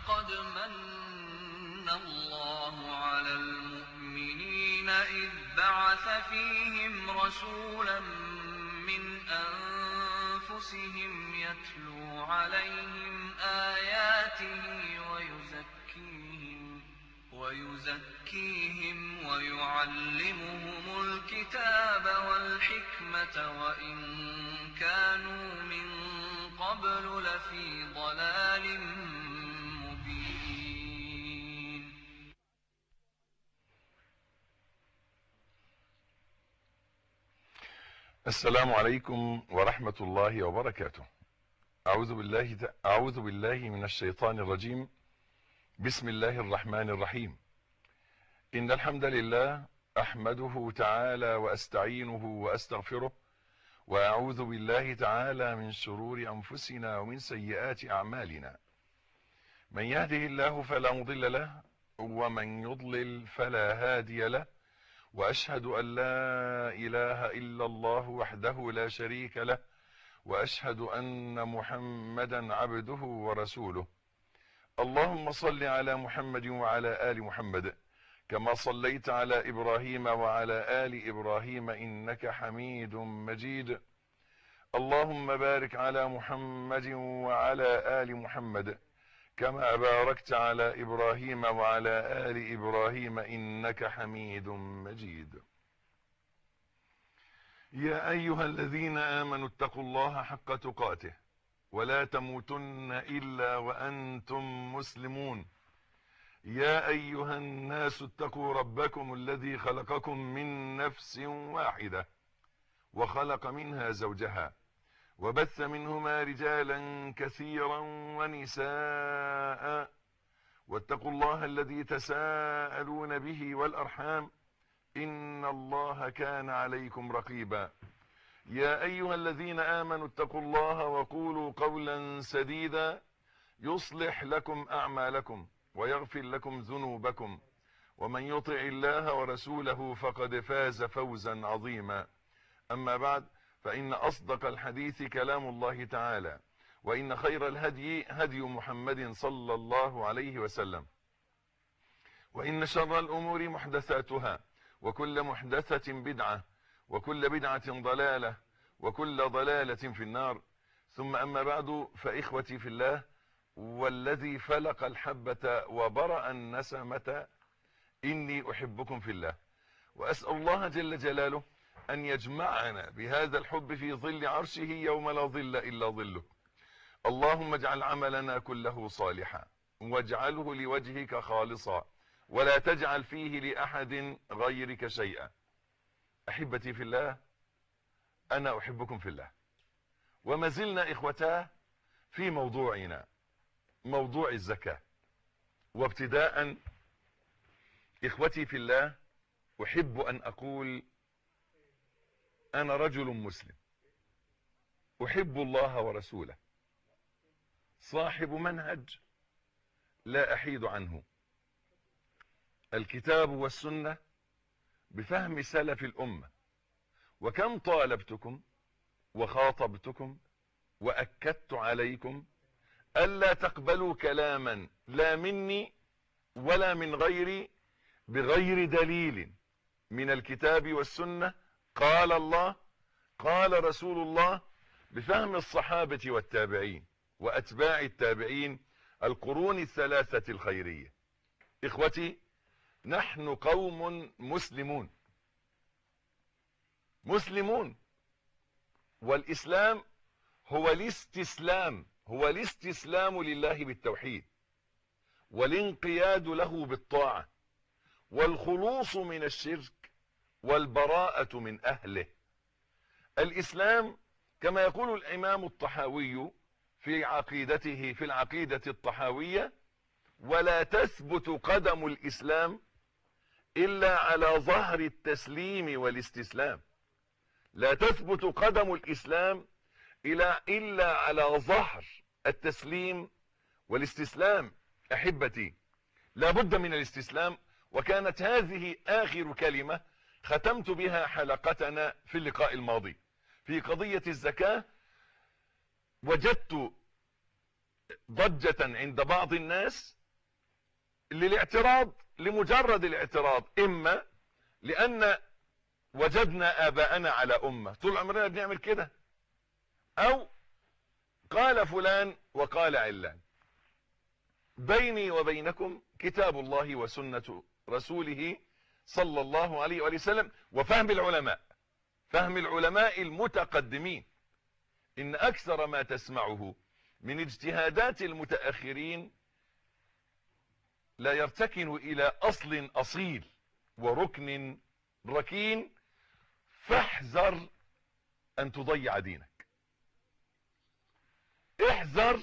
لقد من الله على المؤمنين إذ بعث فيهم رسولا من أنفسهم يتلو عليهم آياته ويزكيهم ويزكيهم ويعلمهم الكتاب والحكمة وإن كانوا من قبل لفي ضلال مبين السلام عليكم ورحمة الله وبركاته أعوذ بالله أعوذ بالله من الشيطان الرجيم بسم الله الرحمن الرحيم إن الحمد لله أحمده تعالى وأستعينه وأستغفره وأعوذ بالله تعالى من شرور أنفسنا ومن سيئات أعمالنا من يهده الله فلا مضل له ومن يضلل فلا هادي له وأشهد أن لا إله إلا الله وحده لا شريك له وأشهد أن محمدا عبده ورسوله اللهم صل على محمد وعلى آل محمد كما صليت على إبراهيم وعلى آل إبراهيم إنك حميد مجيد اللهم بارك على محمد وعلى آل محمد كما باركت على إبراهيم وعلى آل إبراهيم إنك حميد مجيد يا أيها الذين آمنوا اتقوا الله حق تقاته ولا تموتن إلا وأنتم مسلمون يا أيها الناس اتقوا ربكم الذي خلقكم من نفس واحدة وخلق منها زوجها وبث منهما رجالا كثيرا ونساء واتقوا الله الذي تساءلون به والأرحام إن الله كان عليكم رقيبا يا أيها الذين آمنوا اتقوا الله وقولوا قولا سديدا يصلح لكم أعمالكم ويغفر لكم ذنوبكم ومن يطع الله ورسوله فقد فاز فوزا عظيما أما بعد فإن أصدق الحديث كلام الله تعالى وإن خير الهدي هدي محمد صلى الله عليه وسلم وإن شر الأمور محدثاتها وكل محدثة بدعة وكل بدعة ضلالة وكل ضلالة في النار ثم أما بعد فإخوتي في الله والذي فلق الحبة وبرأ النسمة إني أحبكم في الله وأسأل الله جل جلاله أن يجمعنا بهذا الحب في ظل عرشه يوم لا ظل إلا ظله اللهم اجعل عملنا كله صالحا واجعله لوجهك خالصا ولا تجعل فيه لأحد غيرك شيئا أحبتي في الله أنا أحبكم في الله وما زلنا إخوتاه في موضوعنا موضوع الزكاة وابتداء إخوتي في الله أحب أن أقول أنا رجل مسلم أحب الله ورسوله صاحب منهج لا أحيد عنه الكتاب والسنة بفهم سلف الأمة وكم طالبتكم وخاطبتكم وأكدت عليكم ألا تقبلوا كلاما لا مني ولا من غيري بغير دليل من الكتاب والسنة قال الله قال رسول الله بفهم الصحابة والتابعين وأتباع التابعين القرون الثلاثة الخيرية إخوتي نحن قوم مسلمون مسلمون والإسلام هو الاستسلام هو الاستسلام لله بالتوحيد والانقياد له بالطاعة والخلوص من الشرك والبراءة من أهله الإسلام كما يقول الإمام الطحاوي في عقيدته في العقيدة الطحاوية ولا تثبت قدم الإسلام إلا على ظهر التسليم والاستسلام لا تثبت قدم الإسلام إلا, إلا على ظهر التسليم والاستسلام أحبتي لا بد من الاستسلام وكانت هذه آخر كلمة ختمت بها حلقتنا في اللقاء الماضي في قضية الزكاة وجدت ضجة عند بعض الناس للاعتراض لمجرد الاعتراض اما لان وجدنا اباءنا على امة طول عمرنا بنعمل كده او قال فلان وقال علان بيني وبينكم كتاب الله وسنة رسوله صلى الله عليه وآله وسلم وفهم العلماء فهم العلماء المتقدمين إن أكثر ما تسمعه من اجتهادات المتأخرين لا يرتكن إلى أصل أصيل وركن ركين فاحذر أن تضيع دينك احذر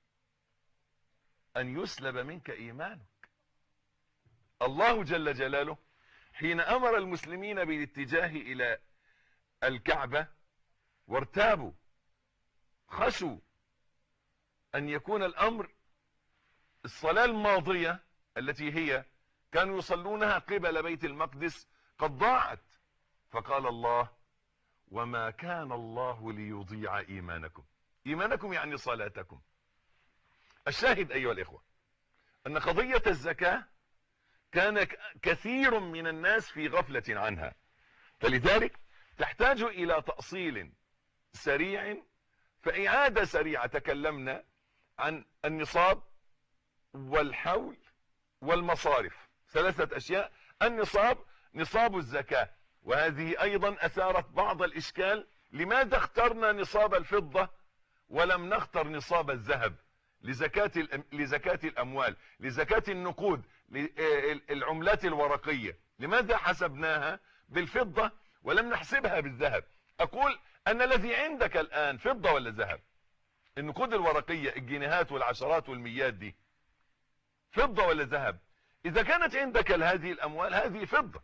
أن يسلب منك إيمانك الله جل جلاله حين أمر المسلمين بالاتجاه إلى الكعبة وارتابوا خشوا أن يكون الأمر الصلاة الماضية التي هي كانوا يصلونها قبل بيت المقدس قد ضاعت فقال الله وما كان الله ليضيع إيمانكم إيمانكم يعني صلاتكم الشاهد أيها الإخوة أن قضية الزكاة كان كثير من الناس في غفلة عنها فلذلك تحتاج إلى تأصيل سريع فإعادة سريعة تكلمنا عن النصاب والحول والمصارف ثلاثة أشياء النصاب نصاب الزكاة وهذه أيضا أثارت بعض الإشكال لماذا اخترنا نصاب الفضة ولم نختر نصاب الذهب لزكاة, لزكاة الأموال لزكاة النقود العملات الورقية لماذا حسبناها بالفضة ولم نحسبها بالذهب أقول أن الذي عندك الآن فضة ولا ذهب النقود الورقية الجنيهات والعشرات والميات دي فضة ولا ذهب إذا كانت عندك هذه الأموال هذه فضة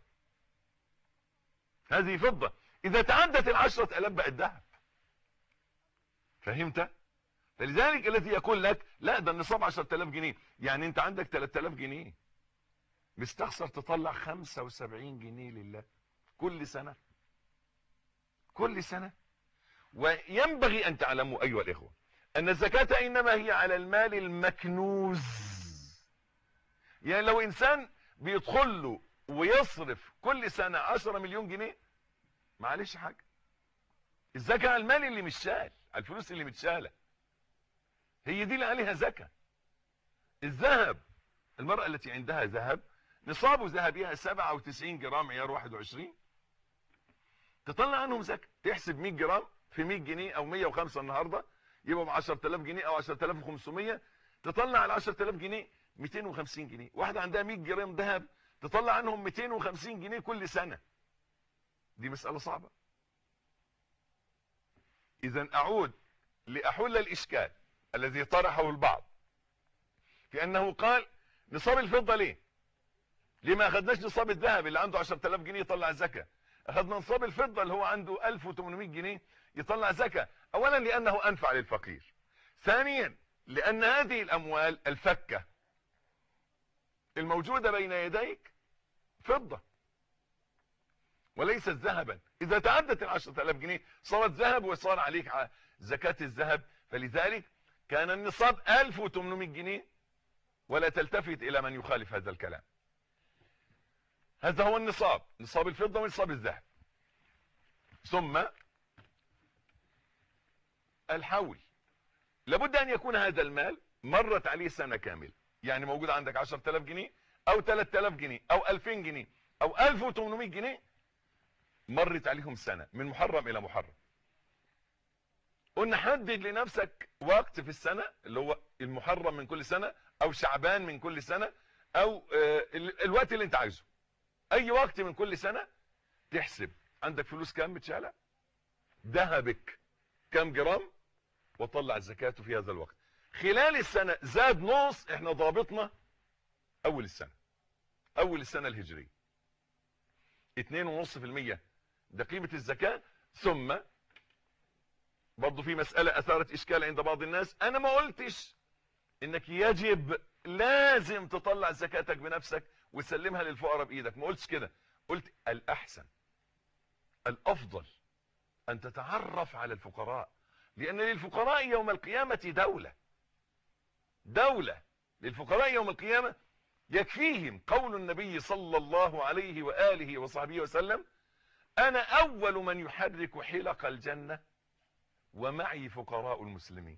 هذه فضة إذا تعدت العشرة ألاف بقت ذهب فهمت فلذلك الذي يقول لك لا ده النصاب 10000 جنيه يعني انت عندك 3000 جنيه مستخسر تطلع 75 جنيه لله كل سنة كل سنة وينبغي ان تعلموا ايها الاخوة ان الزكاة انما هي على المال المكنوز يعني لو انسان بيدخل له ويصرف كل سنة 10 مليون جنيه معلش حاجة الزكاة على المال اللي مش شال على الفلوس اللي متشاله هي دي اللي عليها زكاة الذهب المرأة التي عندها ذهب نصاب ذهبها 97 جرام عيار 21 تطلع عنهم زكاة تحسب 100 جرام في 100 جنيه او 105 النهاردة يبقى ب 10000 جنيه او 10500 تطلع على 10000 جنيه 250 جنيه واحدة عندها 100 جرام ذهب تطلع عنهم 250 جنيه كل سنة دي مسألة صعبة اذا اعود لاحل الاشكال الذي طرحه البعض في انه قال نصاب الفضة ليه ليه ما اخدناش نصاب الذهب اللي عنده 10000 جنيه يطلع زكاة اخدنا نصاب الفضة اللي هو عنده 1800 جنيه يطلع زكاة اولا لانه انفع للفقير ثانيا لان هذه الاموال الفكة الموجودة بين يديك فضة وليست ذهبا اذا تعدت ال 10000 جنيه صارت ذهب وصار عليك زكاة الذهب فلذلك كان النصاب 1800 جنيه ولا تلتفت الى من يخالف هذا الكلام هذا هو النصاب نصاب الفضة ونصاب الذهب ثم الحول لابد ان يكون هذا المال مرت عليه سنة كاملة يعني موجود عندك 10000 جنيه او 3000 جنيه او 2000 جنيه او 1800 جنيه مرت عليهم سنة من محرم الى محرم قلنا حدد لنفسك وقت في السنة اللي هو المحرم من كل سنة او شعبان من كل سنة او الوقت اللي انت عايزه اي وقت من كل سنة تحسب عندك فلوس كام متشالة ذهبك كام جرام وطلع الزكاة في هذا الوقت خلال السنة زاد نص احنا ضابطنا اول السنة اول السنة الهجرية اتنين ونص في المية ده قيمة الزكاة ثم برضو في مسألة اثارت اشكال عند بعض الناس انا ما قلتش انك يجب لازم تطلع زكاتك بنفسك وتسلمها للفقراء بايدك ما قلتش كده قلت الاحسن الافضل ان تتعرف على الفقراء لان للفقراء يوم القيامة دولة دولة للفقراء يوم القيامة يكفيهم قول النبي صلى الله عليه وآله وصحبه وسلم أنا أول من يحرك حلق الجنة ومعي فقراء المسلمين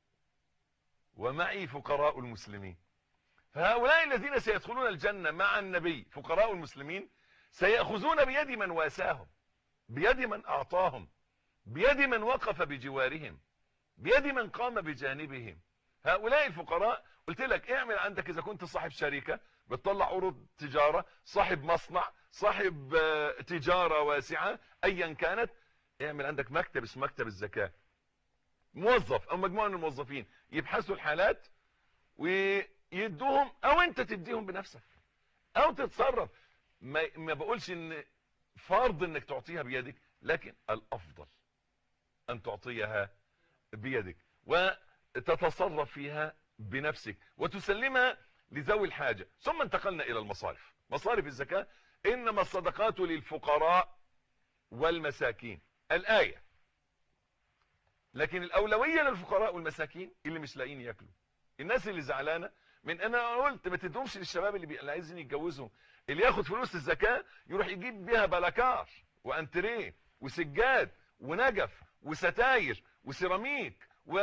ومعي فقراء المسلمين فهؤلاء الذين سيدخلون الجنة مع النبي فقراء المسلمين سيأخذون بيد من واساهم بيد من أعطاهم بيد من وقف بجوارهم بيد من قام بجانبهم هؤلاء الفقراء قلت لك اعمل عندك اذا كنت صاحب شركة بتطلع عروض تجارة صاحب مصنع صاحب تجارة واسعة ايا كانت اعمل عندك مكتب اسمه مكتب الزكاة موظف او مجموعة من الموظفين يبحثوا الحالات ويدوهم او انت تديهم بنفسك او تتصرف ما, ما بقولش ان فرض انك تعطيها بيدك لكن الافضل ان تعطيها بيدك وتتصرف فيها بنفسك وتسلمها لذوي الحاجة ثم انتقلنا الى المصارف مصارف الزكاة انما الصدقات للفقراء والمساكين الآية لكن الاولوية للفقراء والمساكين اللي مش لاقيين ياكلوا الناس اللي زعلانة من انا قلت ما تدومش للشباب اللي, بي... اللي عايزين يتجوزوا اللي ياخد فلوس الزكاة يروح يجيب بيها بلاكار وانتريه وسجاد ونجف وستاير وسيراميك و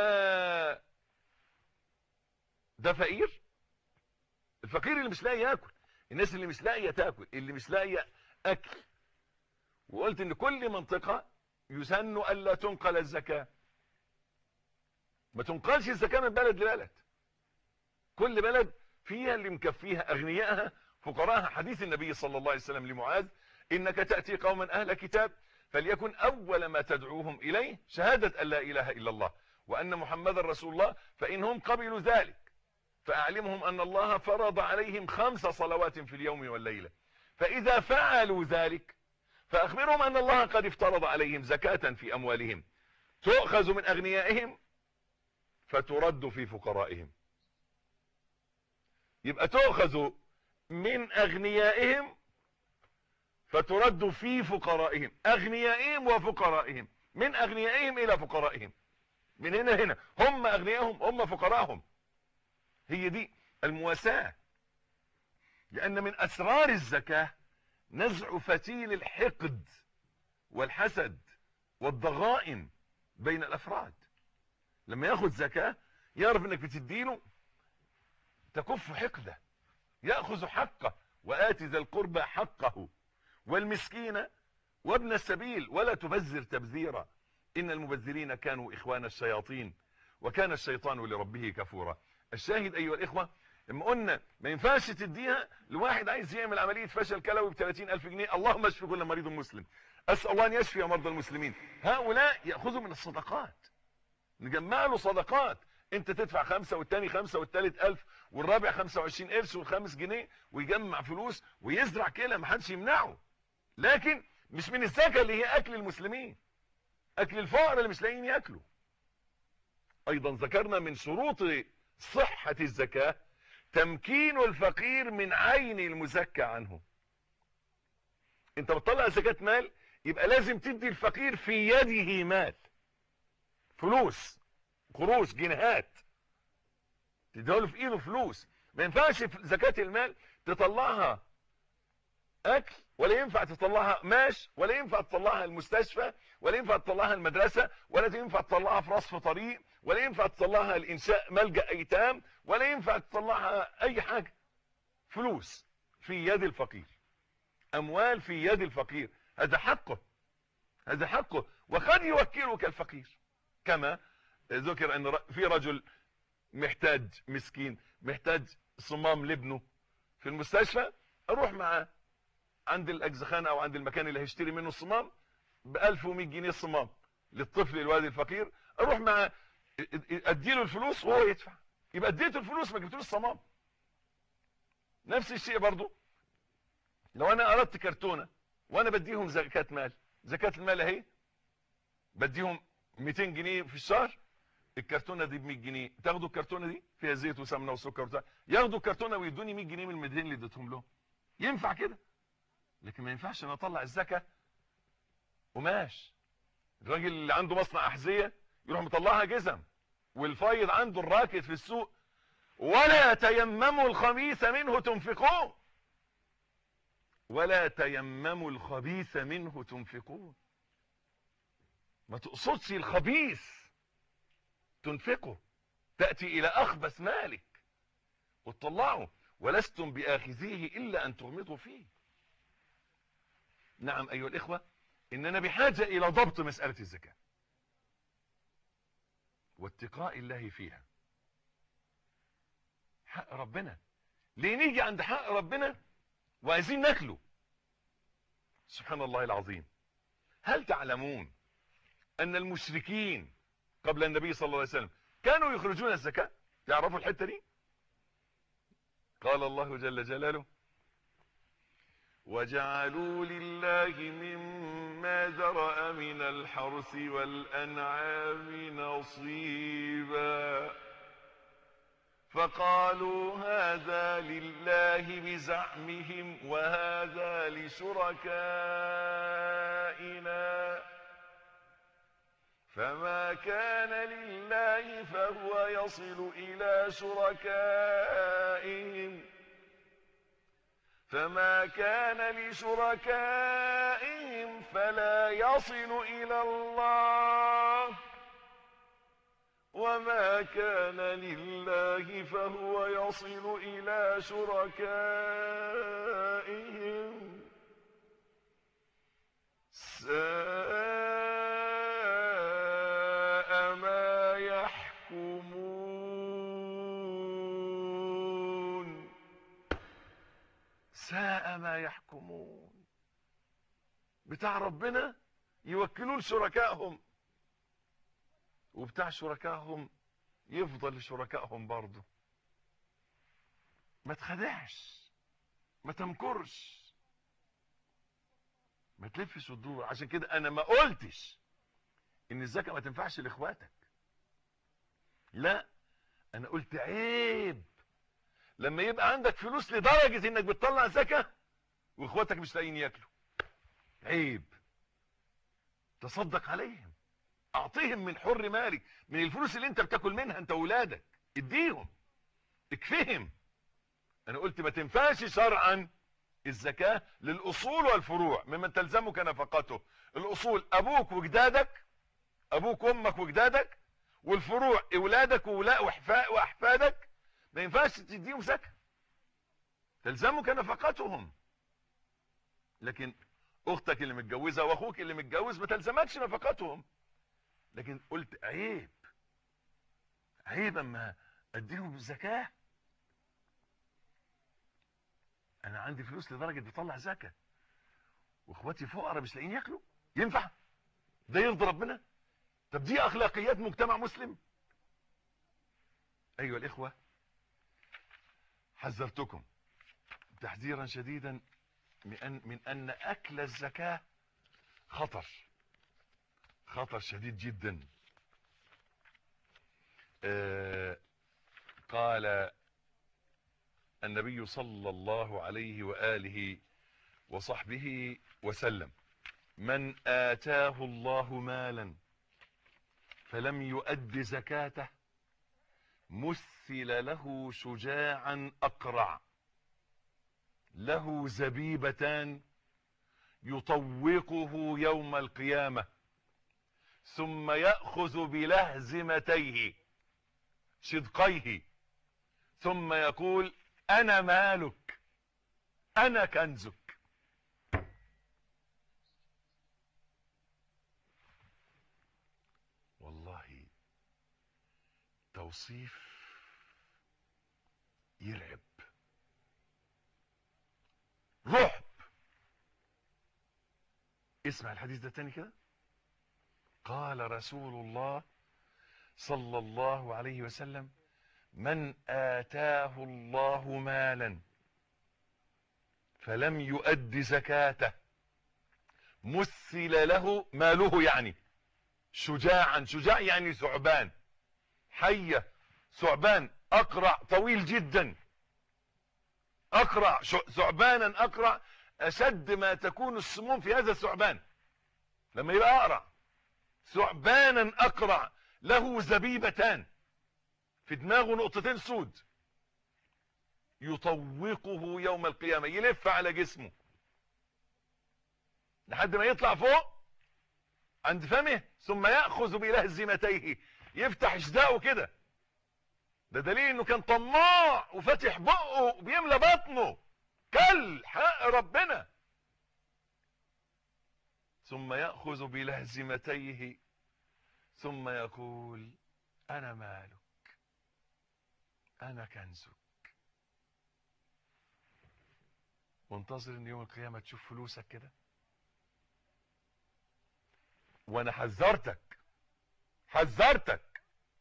ده فقير الفقير اللي مش لاقي ياكل الناس اللي مش لاقيه تاكل اللي مش لاقيه اكل وقلت ان كل منطقة يسن الا تنقل الزكاة ما تنقلش الزكاة من بلد لبلد كل بلد فيها اللي مكفيها اغنيائها فقراءها حديث النبي صلى الله عليه وسلم لمعاذ انك تأتي قوما اهل كتاب فليكن اول ما تدعوهم اليه شهادة ان لا اله الا الله وان محمد رسول الله فانهم قبلوا ذلك فاعلمهم ان الله فرض عليهم خمس صلوات في اليوم والليلة فاذا فعلوا ذلك فاخبرهم ان الله قد افترض عليهم زكاة في اموالهم تؤخذ من اغنيائهم فترد في فقرائهم يبقى تؤخذ من اغنيائهم فترد في فقرائهم اغنيائهم وفقرائهم من اغنيائهم الى فقرائهم من هنا هنا هم اغنيائهم هم فقراءهم هي دي المواساة لان من اسرار الزكاة نزع فتيل الحقد والحسد والضغائن بين الافراد لما ياخد زكاة يعرف انك بتديله تكف حقده يأخذ حقه وآتي ذا القربى حقه والمسكين وابن السبيل ولا تبذر تبذيرا إن المبذرين كانوا إخوان الشياطين وكان الشيطان لربه كفورا الشاهد أيها الإخوة لما قلنا ما ينفعش تديها لواحد عايز يعمل عملية فشل كلوي ب 30 ألف جنيه اللهم اشفي كل مريض مسلم أسأل الله أن يشفي مرضى المسلمين هؤلاء يأخذوا من الصدقات نجمع له صدقات انت تدفع خمسة والتاني خمسة والتالت ألف والرابع خمسة وعشرين قرش والخامس جنيه ويجمع فلوس ويزرع كده محدش يمنعه لكن مش من الزكاة اللي هي أكل المسلمين أكل الفقراء اللي مش لاقيين يأكلوا أيضا ذكرنا من شروط صحة الزكاة تمكين الفقير من عين المزكى عنه انت بتطلع زكاة مال يبقى لازم تدي الفقير في يده مال فلوس قروش جنيهات تديله في ايده فلوس ما ينفعش في زكاة المال تطلعها اكل ولا ينفع تطلعها ماش ولا ينفع تطلعها المستشفى ولا ينفع تطلعها المدرسة ولا ينفع تطلعها في رصف طريق ولا ينفع تطلعها لإنشاء ملجأ ايتام ولا ينفع تطلعها اي حاجة فلوس في يد الفقير اموال في يد الفقير هذا حقه هذا حقه وقد يوكلك الفقير كما ذكر ان في رجل محتاج مسكين محتاج صمام لابنه في المستشفى اروح معاه عند الاجزخانه او عند المكان اللي هيشتري منه الصمام ب 1100 جنيه الصمام للطفل الوالد الفقير اروح معاه اديله الفلوس وهو يدفع يبقى اديته الفلوس ما جبتلوش الصمام نفس الشيء برضو لو انا اردت كرتونه وانا بديهم زكاه مال زكاه المال اهي بديهم 200 جنيه في الشهر الكرتونه دي ب 100 جنيه تاخدوا الكرتونه دي فيها زيت وسمنه وسكر وبتاع ياخدوا الكرتونه ويدوني 100 جنيه من ال 200 اللي اديتهم لهم ينفع كده لكن ما ينفعش انا اطلع الزكاه قماش الراجل اللي عنده مصنع احذيه يروح مطلعها جزم والفايض عنده الراكد في السوق ولا تيمموا الخبيث منه تنفقون ولا تيمموا الخبيث منه تنفقون ما تقصدش الخبيث تنفقه تأتي إلى أخبث مالك وتطلعه ولستم بآخذيه إلا أن تغمضوا فيه نعم أيها الإخوة إننا بحاجة إلى ضبط مسألة الزكاة واتقاء الله فيها حق ربنا ليه نيجي عند حق ربنا وعايزين ناكله سبحان الله العظيم هل تعلمون ان المشركين قبل النبي صلى الله عليه وسلم كانوا يخرجون الزكاة تعرفوا الحتة دي قال الله جل جلاله وجعلوا لله مما ذرأ من الحرث والأنعام نصيبا فقالوا هذا لله بزعمهم وهذا لشركائنا فما كان لله فهو يصل إلى شركائهم فما كان لشركائهم فلا يصل إلى الله وما كان لله فهو يصل إلى شركائهم ساء ما يحكمون ساء ما يحكمون بتاع ربنا يوكلون شركائهم وبتاع شركائهم يفضل لشركائهم برضه ما تخدعش ما تمكرش ما تلفش وتدور عشان كده انا ما قلتش ان الزكاه ما تنفعش لاخواتك لا انا قلت عيب لما يبقى عندك فلوس لدرجه انك بتطلع زكاه واخواتك مش لاقيين ياكلوا عيب تصدق عليهم اعطيهم من حر مالك من الفلوس اللي انت بتاكل منها انت واولادك اديهم اكفهم انا قلت ما تنفعش شرعا الزكاة للاصول والفروع ممن تلزمك نفقته الاصول ابوك وجدادك ابوك وامك وجدادك والفروع اولادك وولاء وحفاء واحفادك ما ينفعش تديهم زكاة تلزمك نفقتهم لكن اختك اللي متجوزه واخوك اللي متجوز ما تلزمكش نفقتهم لكن قلت عيب عيب اما اديهم الزكاه انا عندي فلوس لدرجه بطلع زكاه واخواتي فقراء مش لاقيين ياكلوا ينفع ده يرضي ربنا طب دي اخلاقيات مجتمع مسلم ايها الاخوه حذرتكم تحذيرا شديدا من ان من ان اكل الزكاه خطر خطر شديد جدا آه قال النبي صلى الله عليه وآله وصحبه وسلم من آتاه الله مالا فلم يؤد زكاته مثل له شجاعا أقرع له زبيبتان يطوقه يوم القيامة ثم يأخذ بلهزمتيه شدقيه ثم يقول أنا مالك أنا كنزك والله توصيف يرعب رعب اسمع الحديث ده تاني كده قال رسول الله صلى الله عليه وسلم من آتاه الله مالا فلم يؤد زكاته مثل له ماله يعني شجاعا شجاع يعني ثعبان حية ثعبان أقرع طويل جدا أقرع ثعبانا أقرع أشد ما تكون السموم في هذا الثعبان لما يبقى أقرع ثعبانا أقرع له زبيبتان في دماغه نقطتين سود يطوقه يوم القيامة يلف على جسمه لحد ما يطلع فوق عند فمه ثم يأخذ بلهزمتيه يفتح شداءه كده ده دليل انه كان طماع وفتح بقه وبيملى بطنه كل حق ربنا ثم يأخذ بلهزمتيه ثم يقول انا مالك انا كنزك وانتظر ان يوم القيامة تشوف فلوسك كده وانا حذرتك حذرتك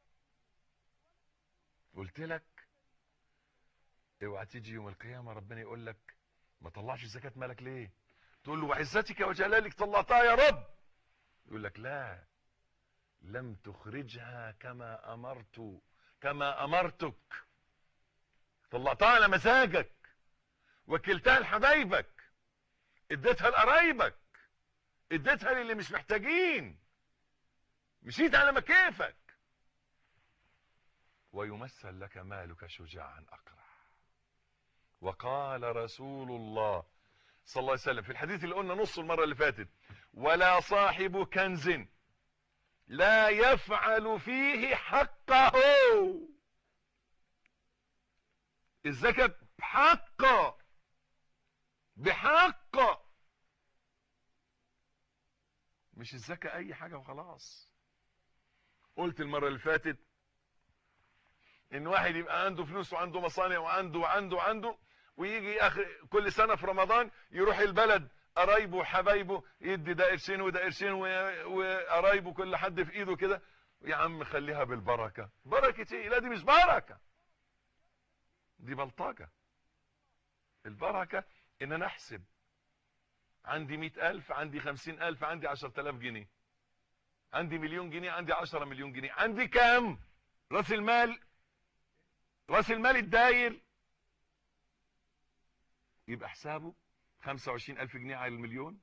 قلت لك اوعى تيجي يوم القيامة ربنا يقول لك ما طلعش زكاة مالك ليه تقول له وعزتك وجلالك طلعتها يا رب يقول لك لا لم تخرجها كما امرت كما امرتك طلعتها على مزاجك وكلتها لحبايبك اديتها لقرايبك اديتها للي مش محتاجين مشيت على مكيفك ويمثل لك مالك شجاعا اقرع وقال رسول الله صلى الله عليه وسلم في الحديث اللي قلنا نص المرة اللي فاتت ولا صاحب كنز لا يفعل فيه حقه الزكاة بحق بحق مش الزكاة اي حاجة وخلاص قلت المرة اللي فاتت ان واحد يبقى عنده فلوس وعنده مصانع وعنده وعنده وعنده ويجي اخر كل سنة في رمضان يروح البلد قرايبه وحبايبه يدي ده قرشين وده قرشين وقرايبه كل حد في ايده كده يا عم خليها بالبركة بركة ايه لا دي مش بركة دي بلطجة البركة ان انا احسب عندي مئة الف عندي خمسين الف عندي عشر تلاف جنيه عندي مليون جنيه عندي عشرة مليون جنيه عندي كام راس المال راس المال الداير يبقى حسابه 25 ألف جنيه على المليون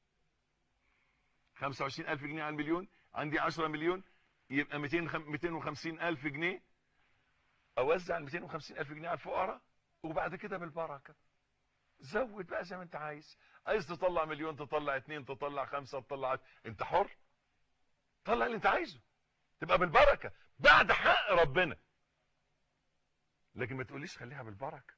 25 ألف جنيه على المليون عندي 10 مليون يبقى 200 250 ألف جنيه أوزع ال 250 ألف جنيه على الفقراء وبعد كده بالبركة زود بقى زي ما انت عايز عايز تطلع مليون تطلع اتنين تطلع خمسة تطلع انت حر طلع اللي انت عايزه تبقى بالبركة بعد حق ربنا لكن ما تقوليش خليها بالبركة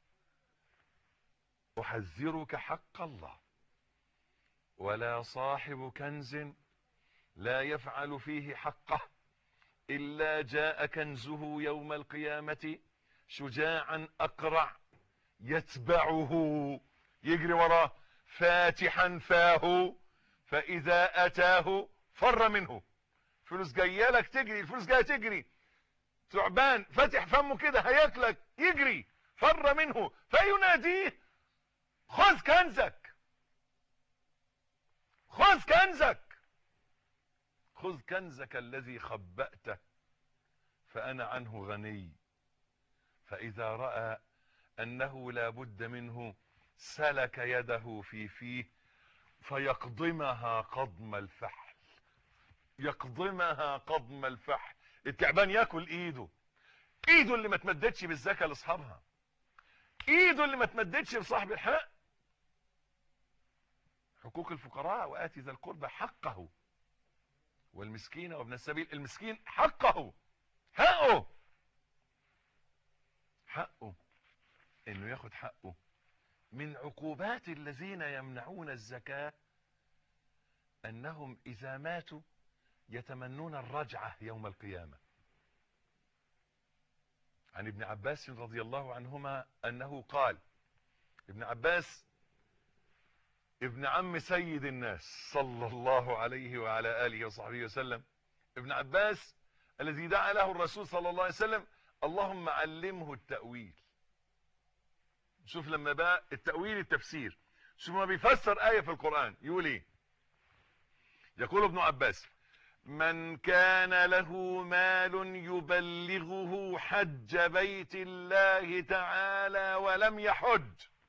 أحذرك حق الله ولا صاحب كنز لا يفعل فيه حقه إلا جاء كنزه يوم القيامة شجاعا أقرع يتبعه يجري وراه فاتحا فاه فإذا أتاه فر منه فلوس جايه لك تجري الفلوس جايه تجري ثعبان فاتح فمه كده هياكلك يجري فر منه فيناديه خذ كنزك خذ كنزك خذ كنزك الذي خبأته فأنا عنه غني فإذا رأى أنه لا بد منه سلك يده في فيه فيقضمها قضم الفحل يقضمها قضم الفحل التعبان ياكل ايده ايده اللي ما تمددش بالزكاة لاصحابها ايده اللي ما تمددش لصاحب الحق حقوق الفقراء وآتي ذا القربى حقه والمسكين وابن السبيل المسكين حقه حقه حقه انه ياخد حقه من عقوبات الذين يمنعون الزكاة انهم اذا ماتوا يتمنون الرجعة يوم القيامة عن ابن عباس رضي الله عنهما انه قال ابن عباس ابن عم سيد الناس صلى الله عليه وعلى آله وصحبه وسلم ابن عباس الذي دعا له الرسول صلى الله عليه وسلم اللهم علمه التأويل شوف لما بقى التأويل التفسير شوف ما بيفسر آية في القرآن يقول ايه يقول ابن عباس من كان له مال يبلغه حج بيت الله تعالى ولم يحج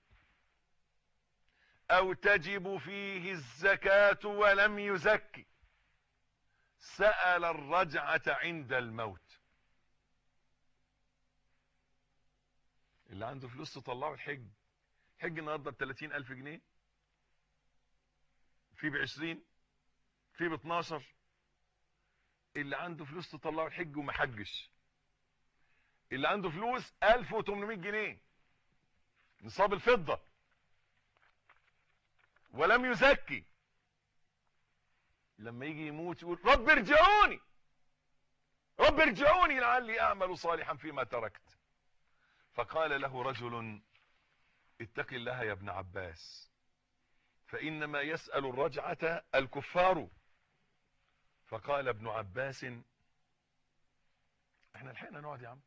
او تجب فيه الزكاة ولم يزكي سأل الرجعة عند الموت اللي عنده فلوس تطلعه الحج حج النهارده ب 30000 جنيه في ب 20 في ب 12 اللي عنده فلوس تطلعه الحج وما حجش اللي عنده فلوس 1800 جنيه نصاب الفضة ولم يزكي لما يجي يموت يقول رب ارجعوني رب ارجعوني لعلي اعمل صالحا فيما تركت فقال له رجل اتق الله يا ابن عباس فانما يسأل الرجعة الكفار فقال ابن عباس احنا لحقنا نقعد يا عم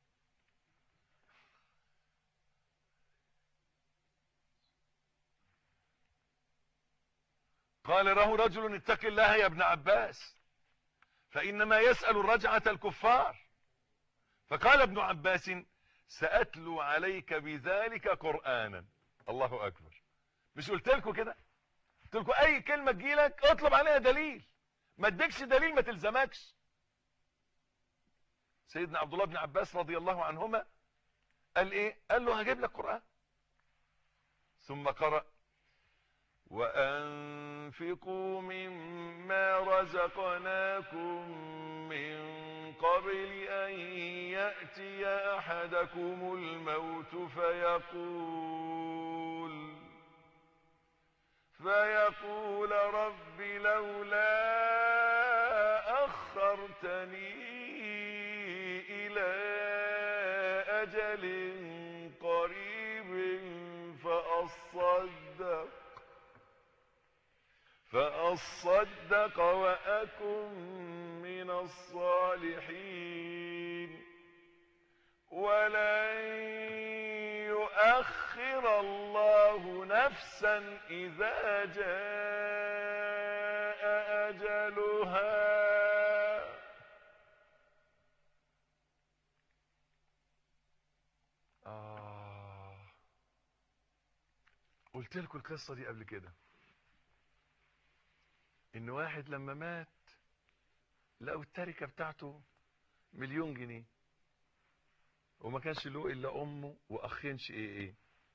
قال له رجل اتق الله يا ابن عباس فإنما يسأل الرجعة الكفار فقال ابن عباس سأتلو عليك بذلك قرآنا الله أكبر مش قلت لكم كده قلت لكم أي كلمة تجيلك اطلب عليها دليل ما اديكش دليل ما تلزمكش سيدنا عبد الله بن عباس رضي الله عنهما قال ايه قال له هجيب لك قرآن ثم قرأ وأنفقوا مما رزقناكم من قبل أن يأتي أحدكم الموت فيقول فيقول رب لولا أخرتني إلى أجل قريب فأصدق فأصدق وأكن من الصالحين ولن يؤخر الله نفسا إذا جاء أجلها آه قلت لكم القصة دي قبل كده ان واحد لما مات لقوا التركة بتاعته مليون جنيه وما كانش له الا امه واخين شقيقين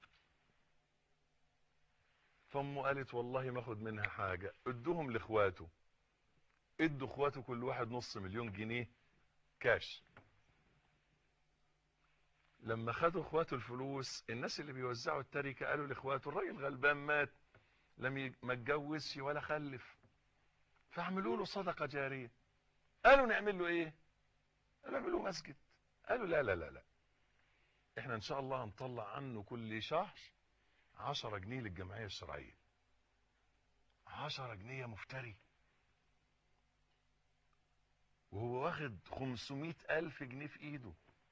فامه قالت والله ما اخد منها حاجة ادوهم لاخواته ادوا اخواته كل واحد نص مليون جنيه كاش لما خدوا اخواته الفلوس الناس اللي بيوزعوا التركة قالوا لاخواته الراجل غلبان مات لم ي... ما اتجوزش ولا خلف فاعملوا له صدقة جارية قالوا نعمل له ايه قالوا نعمل له مسجد قالوا لا لا لا لا احنا ان شاء الله هنطلع عنه كل شهر عشرة جنيه للجمعية الشرعية عشرة جنيه مفتري وهو واخد خمسمائة ألف جنيه في إيده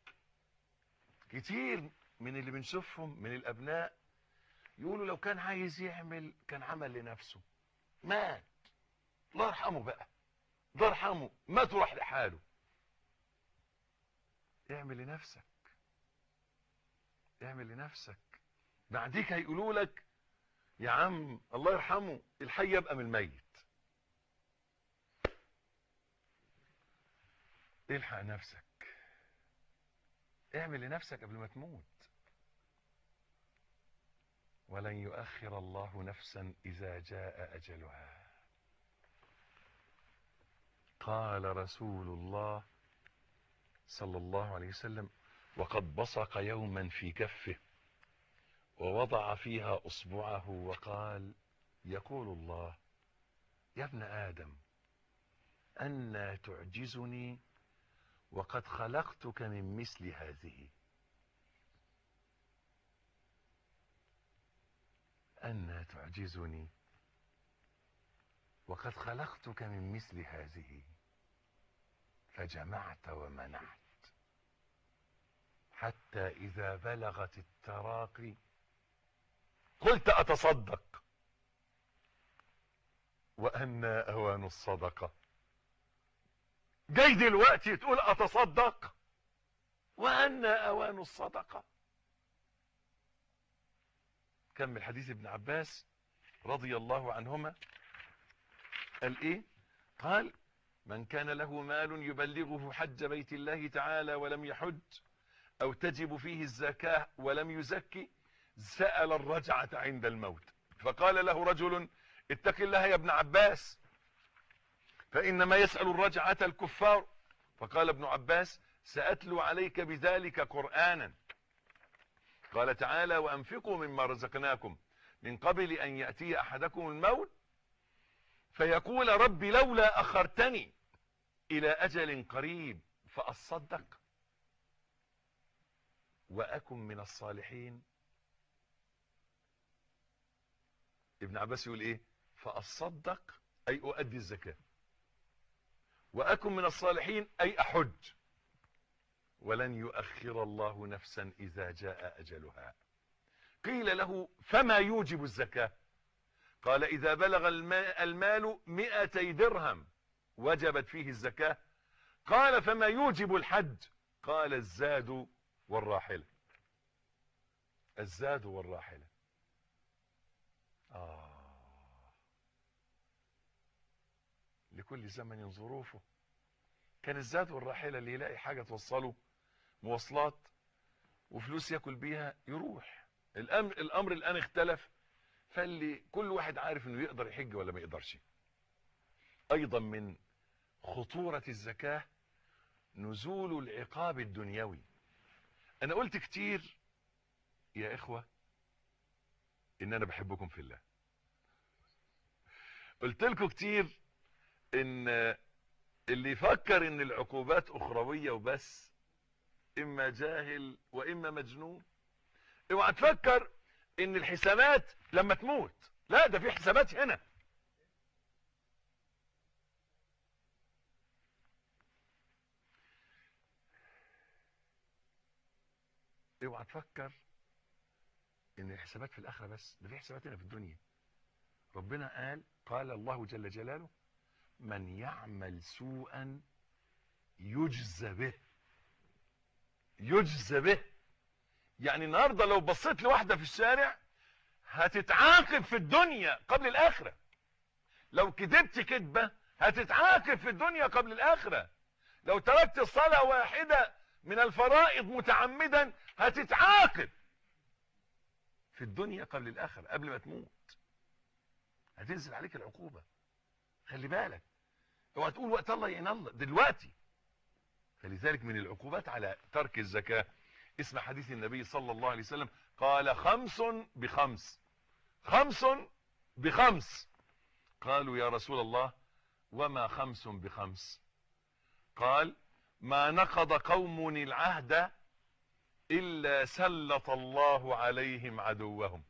كتير من اللي بنشوفهم من الأبناء يقولوا لو كان عايز يعمل كان عمل لنفسه مات الله يرحمه بقى الله يرحمه مات وراح لحاله اعمل لنفسك اعمل لنفسك بعديك هيقولوا لك يا عم الله يرحمه الحي يبقى من الميت الحق نفسك اعمل لنفسك قبل ما تموت ولن يؤخر الله نفسا اذا جاء اجلها قال رسول الله صلى الله عليه وسلم وقد بصق يوما في كفه ووضع فيها اصبعه وقال يقول الله يا ابن ادم أنا تعجزني وقد خلقتك من مثل هذه أنا تعجزني وقد خلقتك من مثل هذه فجمعت ومنعت حتى إذا بلغت التراقي قلت أتصدق وأنا أوان الصدقة جاي دلوقتي تقول أتصدق وأنا أوان الصدقة كمل حديث ابن عباس رضي الله عنهما قال ايه قال من كان له مال يبلغه حج بيت الله تعالى ولم يحج أو تجب فيه الزكاة ولم يزكي سأل الرجعة عند الموت فقال له رجل اتق الله يا ابن عباس فإنما يسأل الرجعة الكفار فقال ابن عباس سأتلو عليك بذلك قرآنا قال تعالى وأنفقوا مما رزقناكم من قبل أن يأتي أحدكم الموت فيقول رب لولا أخرتني إلى أجل قريب فأصدق وأكن من الصالحين ابن عباس يقول إيه فأصدق أي أؤدي الزكاة وأكن من الصالحين أي أحج ولن يؤخر الله نفسا إذا جاء أجلها قيل له فما يوجب الزكاة قال إذا بلغ المال مئتي درهم وجبت فيه الزكاة قال فما يوجب الحج قال الزاد والراحلة الزاد والراحلة آه لكل زمن ظروفه كان الزاد والراحلة اللي يلاقي حاجة توصله مواصلات وفلوس ياكل بيها يروح الأمر, الأمر الآن اختلف فاللي كل واحد عارف انه يقدر يحج ولا ما يقدرش ايضا من خطورة الزكاة نزول العقاب الدنيوي انا قلت كتير يا اخوة ان انا بحبكم في الله قلت لكم كتير ان اللي يفكر ان العقوبات اخروية وبس اما جاهل واما مجنون اوعى تفكر ان الحسابات لما تموت لا ده في حسابات هنا اوعى تفكر ان الحسابات في الاخره بس ده في حسابات هنا في الدنيا ربنا قال قال الله جل جلاله من يعمل سوءا يجزى به يجزى به يعني النهاردة لو بصيت لواحدة في الشارع هتتعاقب في الدنيا قبل الآخرة لو كذبت كذبة هتتعاقب في الدنيا قبل الآخرة لو تركت صلاة واحدة من الفرائض متعمدا هتتعاقب في الدنيا قبل الآخرة قبل ما تموت هتنزل عليك العقوبة خلي بالك اوعى تقول وقت الله يعين الله دلوقتي فلذلك من العقوبات على ترك الزكاه اسم حديث النبي صلى الله عليه وسلم قال خمس بخمس خمس بخمس قالوا يا رسول الله وما خمس بخمس قال ما نقض قوم العهد إلا سلط الله عليهم عدوهم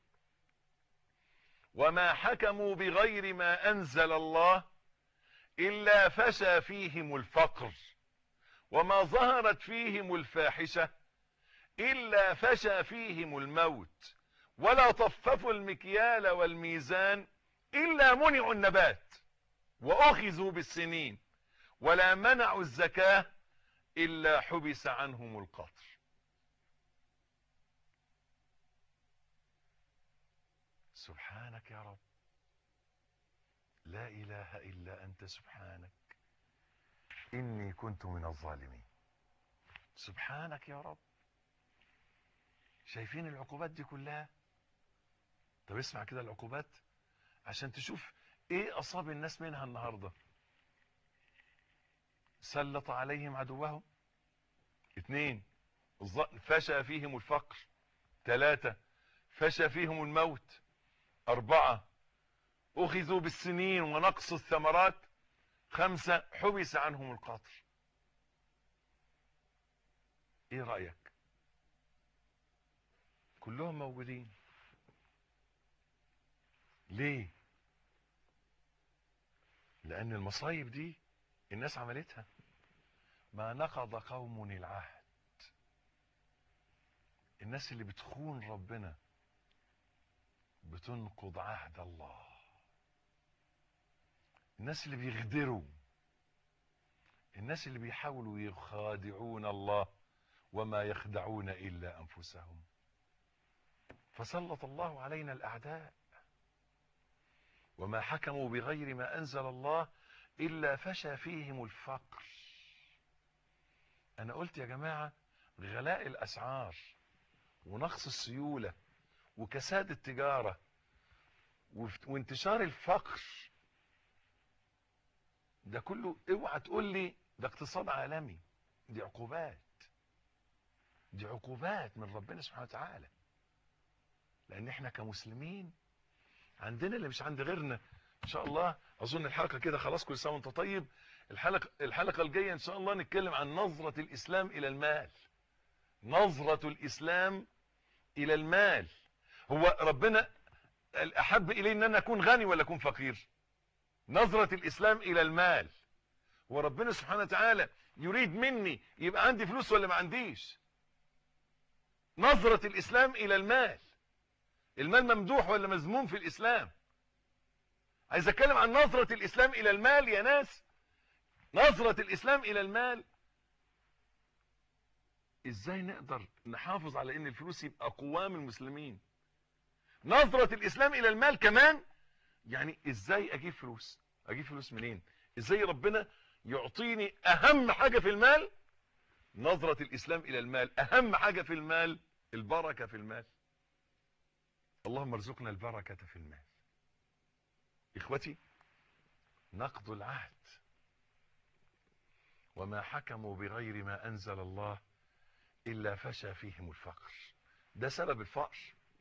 وما حكموا بغير ما أنزل الله إلا فشى فيهم الفقر وما ظهرت فيهم الفاحشة إلا فشى فيهم الموت ولا طففوا المكيال والميزان إلا منعوا النبات وأخذوا بالسنين ولا منعوا الزكاة إلا حبس عنهم القطر سبحانك يا رب لا إله إلا أنت سبحانك إني كنت من الظالمين سبحانك يا رب شايفين العقوبات دي كلها طب اسمع كده العقوبات عشان تشوف ايه اصاب الناس منها النهاردة سلط عليهم عدوهم اتنين فشى فيهم الفقر تلاتة فشى فيهم الموت اربعة اخذوا بالسنين ونقص الثمرات خمسة حبس عنهم القطر ايه رأيك كلهم موجودين ليه لان المصايب دي الناس عملتها ما نقض قوم العهد الناس اللي بتخون ربنا بتنقض عهد الله الناس اللي بيغدروا الناس اللي بيحاولوا يخادعون الله وما يخدعون الا انفسهم فسلط الله علينا الاعداء وما حكموا بغير ما انزل الله الا فشى فيهم الفقر انا قلت يا جماعه غلاء الاسعار ونقص السيولة وكساد التجارة وف- وانتشار الفقر ده كله اوعى تقول لي ده اقتصاد عالمي دي عقوبات دي عقوبات من ربنا سبحانه وتعالى لان احنا كمسلمين عندنا اللي مش عند غيرنا ان شاء الله اظن الحلقه كده خلاص كل سنه وانت طيب الحلقه الحلقه الجايه ان شاء الله نتكلم عن نظره الاسلام الى المال نظره الاسلام الى المال هو ربنا الاحب اليه ان انا اكون غني ولا اكون فقير نظره الاسلام الى المال هو ربنا سبحانه وتعالى يريد مني يبقى عندي فلوس ولا ما عنديش نظره الاسلام الى المال المال ممدوح ولا مذموم في الاسلام عايز اتكلم عن نظرة الاسلام الى المال يا ناس نظرة الاسلام الى المال ازاي نقدر نحافظ على ان الفلوس يبقى قوام المسلمين نظرة الاسلام الى المال كمان يعني ازاي اجيب فلوس اجيب فلوس منين ازاي ربنا يعطيني اهم حاجة في المال نظرة الاسلام الى المال اهم حاجة في المال البركة في المال اللهم ارزقنا البركة في المال اخوتي نقض العهد وما حكموا بغير ما انزل الله الا فشى فيهم الفقر ده سبب الفقر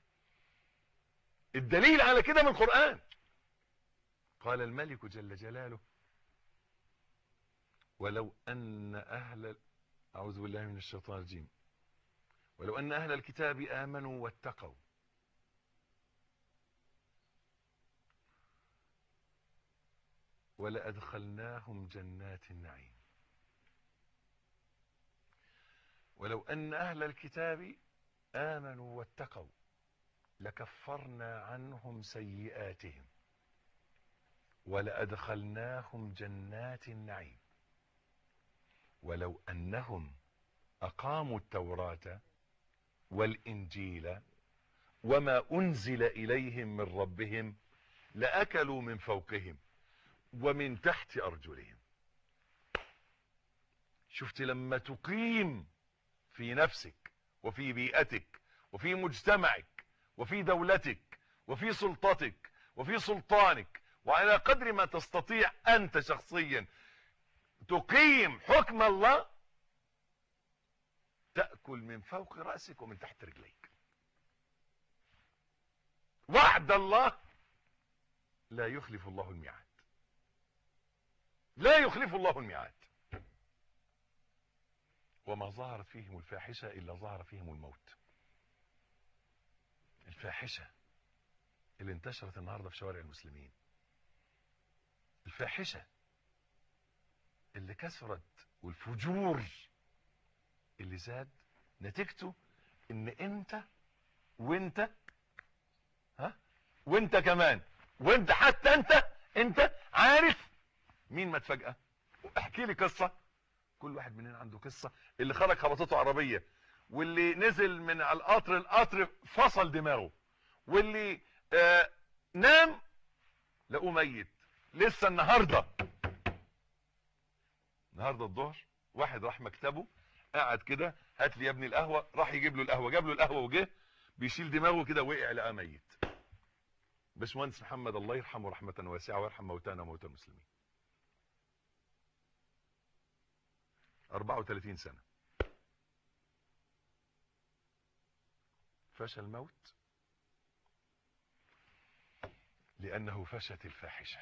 الدليل على كده من القرآن قال الملك جل جلاله ولو ان اهل اعوذ بالله من الشيطان الرجيم ولو ان اهل الكتاب امنوا واتقوا ولأدخلناهم جنات النعيم ولو أن أهل الكتاب آمنوا واتقوا لكفرنا عنهم سيئاتهم ولأدخلناهم جنات النعيم ولو أنهم أقاموا التوراة والإنجيل وما أنزل إليهم من ربهم لأكلوا من فوقهم ومن تحت أرجلهم شفت لما تقيم في نفسك وفي بيئتك وفي مجتمعك وفي دولتك وفي سلطتك وفي سلطانك وعلى قدر ما تستطيع أنت شخصيا تقيم حكم الله تأكل من فوق رأسك ومن تحت رجليك وعد الله لا يخلف الله الميعاد لا يخلف الله الميعاد وما ظهرت فيهم الفاحشة إلا ظهر فيهم الموت الفاحشة اللي انتشرت النهاردة في شوارع المسلمين الفاحشة اللي كثرت والفجور اللي زاد نتيجته ان انت وانت ها وانت كمان وانت حتى انت انت عارف مين ما اتفاجئ احكي لي قصة كل واحد مننا عنده قصة اللي خرج خبطته عربية واللي نزل من على القطر القطر فصل دماغه واللي آه نام لقوه ميت لسه النهاردة النهاردة الظهر واحد راح مكتبه قعد كده هات لي يا ابني القهوة راح يجيب له القهوة جاب له القهوة وجه بيشيل دماغه كده وقع لقاه ميت باشمهندس محمد الله يرحمه رحمة واسعة ويرحم موتانا وموتى المسلمين 34 سنة فشى الموت لأنه فشت الفاحشة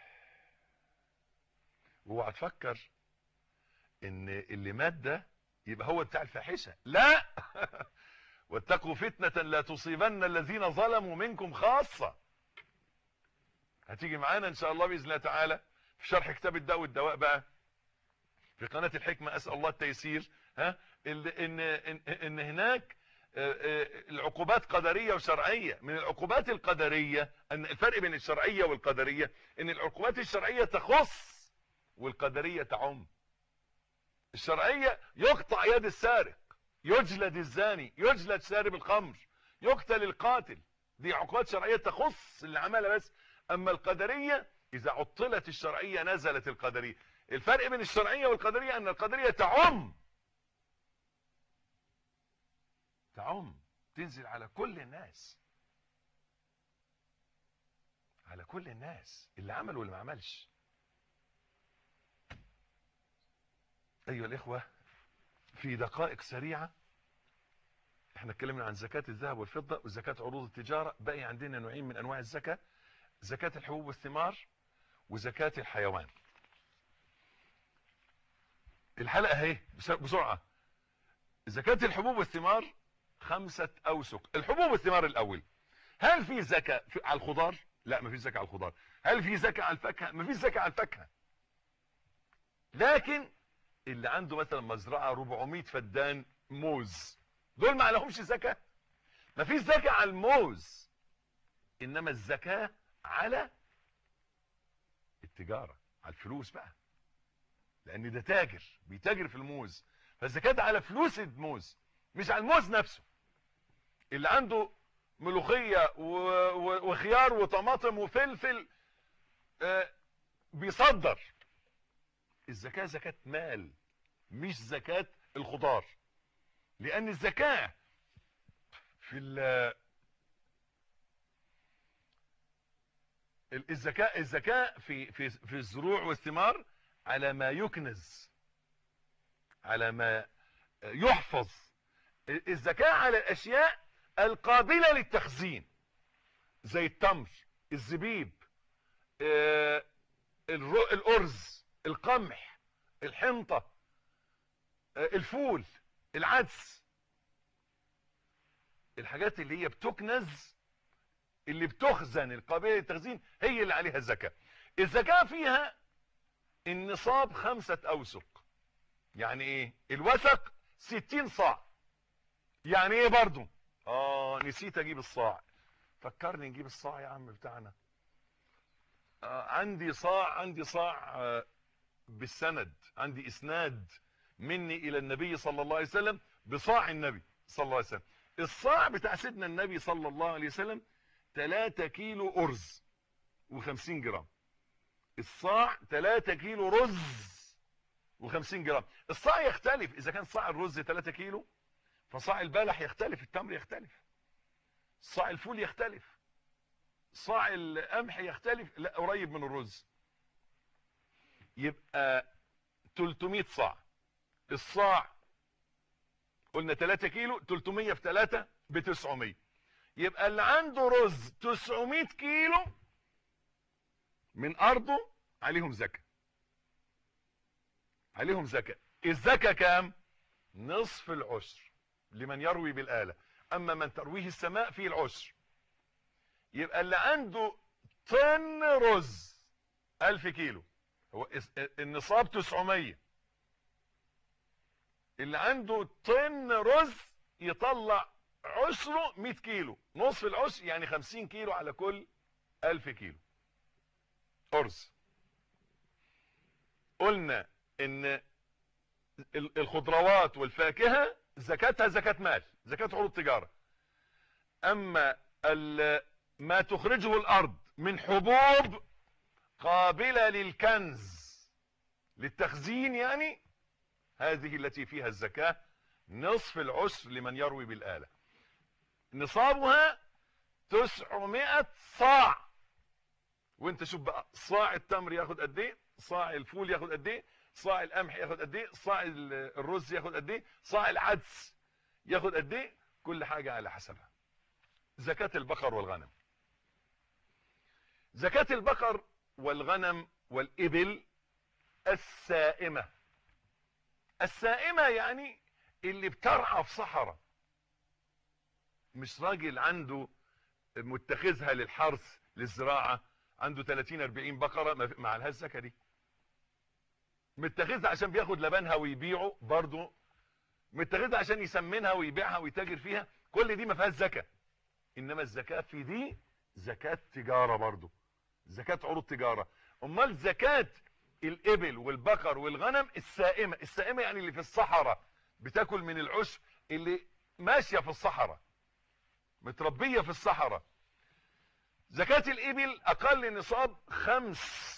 واوعى تفكر ان اللي مات ده يبقى هو بتاع الفاحشة لا واتقوا فتنة لا تصيبن الذين ظلموا منكم خاصة هتيجي معانا ان شاء الله بإذن الله تعالى في شرح كتاب الداء والدواء بقى في قناة الحكمة أسأل الله التيسير ها إن, إن, إن, إن هناك العقوبات قدرية وشرعية من العقوبات القدرية أن الفرق بين الشرعية والقدرية أن العقوبات الشرعية تخص والقدرية تعم الشرعية يقطع يد السارق يجلد الزاني يجلد شارب الخمر يقتل القاتل دي عقوبات شرعية تخص اللي عملها بس أما القدرية إذا عطلت الشرعية نزلت القدرية الفرق بين الشرعية والقدرية أن القدرية تعم تعم تنزل على كل الناس على كل الناس اللي عمل واللي ما عملش ايها الاخوه في دقائق سريعه احنا اتكلمنا عن زكاه الذهب والفضه وزكاه عروض التجاره باقي عندنا نوعين من انواع الزكاه زكاه الحبوب والثمار وزكاه الحيوان الحلقه اهي بس- بسرعه زكاه الحبوب والثمار خمسه اوسق الحبوب والثمار الاول هل في زكاه في- على الخضار لا ما فيش زكاه على الخضار هل في زكاه على الفاكهه ما فيش زكاه على الفاكهه لكن اللي عنده مثلا مزرعه 400 فدان موز دول ما عليهمش زكاه ما فيش زكاه على الموز انما الزكاه على التجاره على الفلوس بقى لان ده تاجر بيتاجر في الموز فالزكاه على فلوس الموز مش على الموز نفسه اللي عنده ملوخيه و... و... وخيار وطماطم وفلفل آه بيصدر الزكاه زكاه مال مش زكاه الخضار لان الزكاه في ال ال- الزكاه الزكاه في في في الزروع والثمار على ما يكنز على ما يحفظ الزكاه على الاشياء القابله للتخزين زي التمر الزبيب آه، الر- الارز القمح الحنطه آه، الفول العدس الحاجات اللي هي بتكنز اللي بتخزن القابله للتخزين هي اللي عليها الزكاه الزكاه فيها النصاب خمسه اوسق يعني ايه الوسق ستين صاع يعني ايه برضو اه نسيت اجيب الصاع فكرني نجيب الصاع يا عم بتاعنا آه عندي صاع عندي صاع آه بالسند عندي اسناد مني الى النبي صلى الله عليه وسلم بصاع النبي صلى الله عليه وسلم الصاع بتاع سيدنا النبي صلى الله عليه وسلم 3 كيلو ارز و50 جرام الصاع 3 كيلو رز و50 جرام الصاع يختلف اذا كان صاع الرز 3 كيلو فصاع البلح يختلف التمر يختلف صاع الفول يختلف صاع القمح يختلف لا قريب من الرز يبقى 300 صاع الصاع قلنا 3 كيلو 300 في 3 ب 900 يبقى اللي عنده رز 900 كيلو من ارضه عليهم زكاه عليهم زكاه الزكاه كام نصف العشر لمن يروي بالآلة أما من ترويه السماء فيه العشر يبقى اللي عنده طن رز ألف كيلو هو اس- النصاب 900 اللي عنده طن رز يطلع عشره 100 كيلو نصف العشر يعني 50 كيلو على كل 1000 كيلو أرز قلنا ان ال- الخضروات والفاكهة زكاتها زكاة مال زكاة عروض تجارة اما ال- ما تخرجه الارض من حبوب قابلة للكنز للتخزين يعني هذه التي فيها الزكاة نصف العشر لمن يروي بالآلة نصابها تسعمائة صاع وانت شوف بقى صاع التمر ياخد قد ايه صاع الفول ياخد قد ايه صاع القمح ياخد قد ايه صاع ال- الرز ياخد قد ايه صاع العدس ياخد قد ايه كل حاجه على حسبها زكاه البقر والغنم زكاه البقر والغنم والابل السائمه السائمه يعني اللي بترعى في صحراء مش راجل عنده متخذها للحرث للزراعه عنده 30 40 بقره ما ما عليهاش زكاه دي متخذها عشان بياخد لبنها ويبيعه برضه متخذها عشان يسمنها ويبيعها ويتاجر فيها كل دي ما فيهاش زكاه انما الزكاه في دي زكاه تجاره برضه زكاه عروض تجاره امال زكاه الابل والبقر والغنم السائمه السائمه يعني اللي في الصحراء بتاكل من العشب اللي ماشيه في الصحراء متربيه في الصحراء زكاه الابل اقل نصاب خمس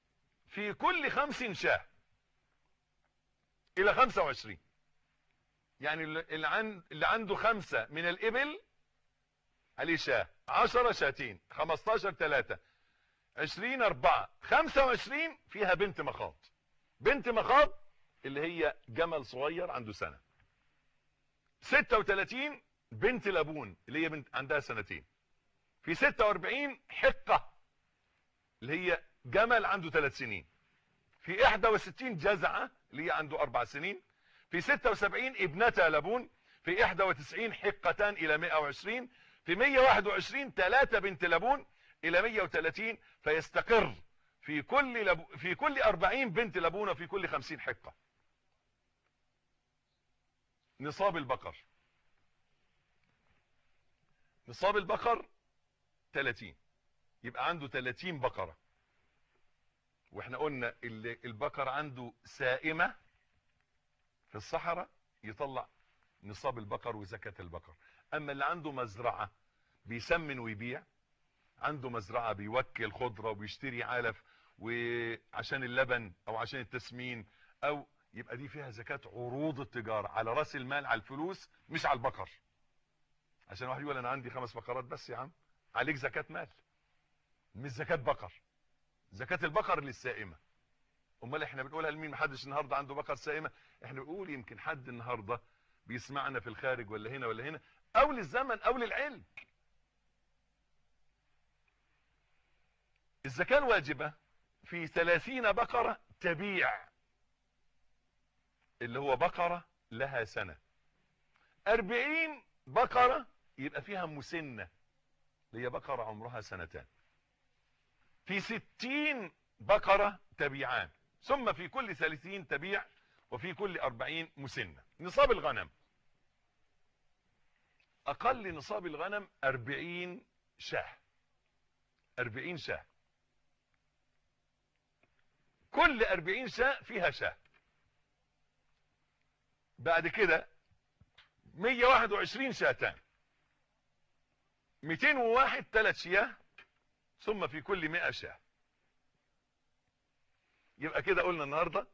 في كل خمس شاه الى خمسة وعشرين يعني اللي, عن... اللي عنده خمسة من الإبل عليه شاه عشرة شاتين خمستاشر تلاتة عشرين أربعة خمسة وعشرين فيها بنت مخاض بنت مخاض اللي هي جمل صغير عنده سنة ستة وتلاتين بنت لابون اللي هي بنت عندها سنتين في ستة واربعين حقة اللي هي جمل عنده ثلاث سنين في 61 جزعة اللي هي عنده أربع سنين في 76 ابنتا لبون في 91 حقتان إلى 120 في 121 ثلاثة بنت لبون إلى 130 فيستقر في كل لبو في كل 40 بنت لبون وفي كل 50 حقة نصاب البقر نصاب البقر 30 يبقى عنده 30 بقرة واحنا قلنا اللي البقر عنده سائمة في الصحراء يطلع نصاب البقر وزكاة البقر اما اللي عنده مزرعة بيسمن ويبيع عنده مزرعة بيوكل خضرة وبيشتري علف وعشان اللبن او عشان التسمين او يبقى دي فيها زكاة عروض التجارة على راس المال على الفلوس مش على البقر عشان واحد يقول انا عندي خمس بقرات بس يا عم عليك زكاة مال مش زكاة بقر زكاة البقر للسائمة امال احنا بنقولها لمين محدش النهاردة عنده بقر سائمة احنا بنقول يمكن حد النهاردة بيسمعنا في الخارج ولا هنا ولا هنا او للزمن او للعلم الزكاة الواجبة في ثلاثين بقرة تبيع اللي هو بقرة لها سنة اربعين بقرة يبقى فيها مسنة اللي هي بقرة عمرها سنتان في ستين بقرة تبيعان ثم في كل ثلاثين تبيع وفي كل أربعين مسنة نصاب الغنم أقل نصاب الغنم أربعين شاه أربعين شاه كل أربعين شاه فيها شاه بعد كده مية واحد وعشرين شاتان ميتين وواحد تلات شياه ثم في كل مئة شاه يبقى كده قلنا النهاردة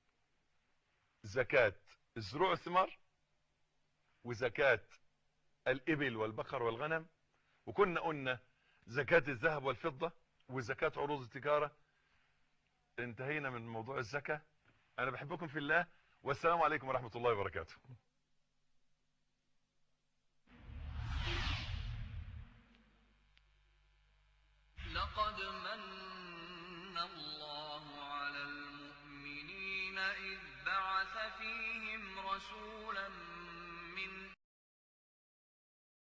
زكاة الزروع الثمار وزكاة الإبل والبقر والغنم وكنا قلنا زكاة الذهب والفضة وزكاة عروض التجارة انتهينا من موضوع الزكاة أنا بحبكم في الله والسلام عليكم ورحمة الله وبركاته لقد من الله على المؤمنين إذ بعث فيهم رسولا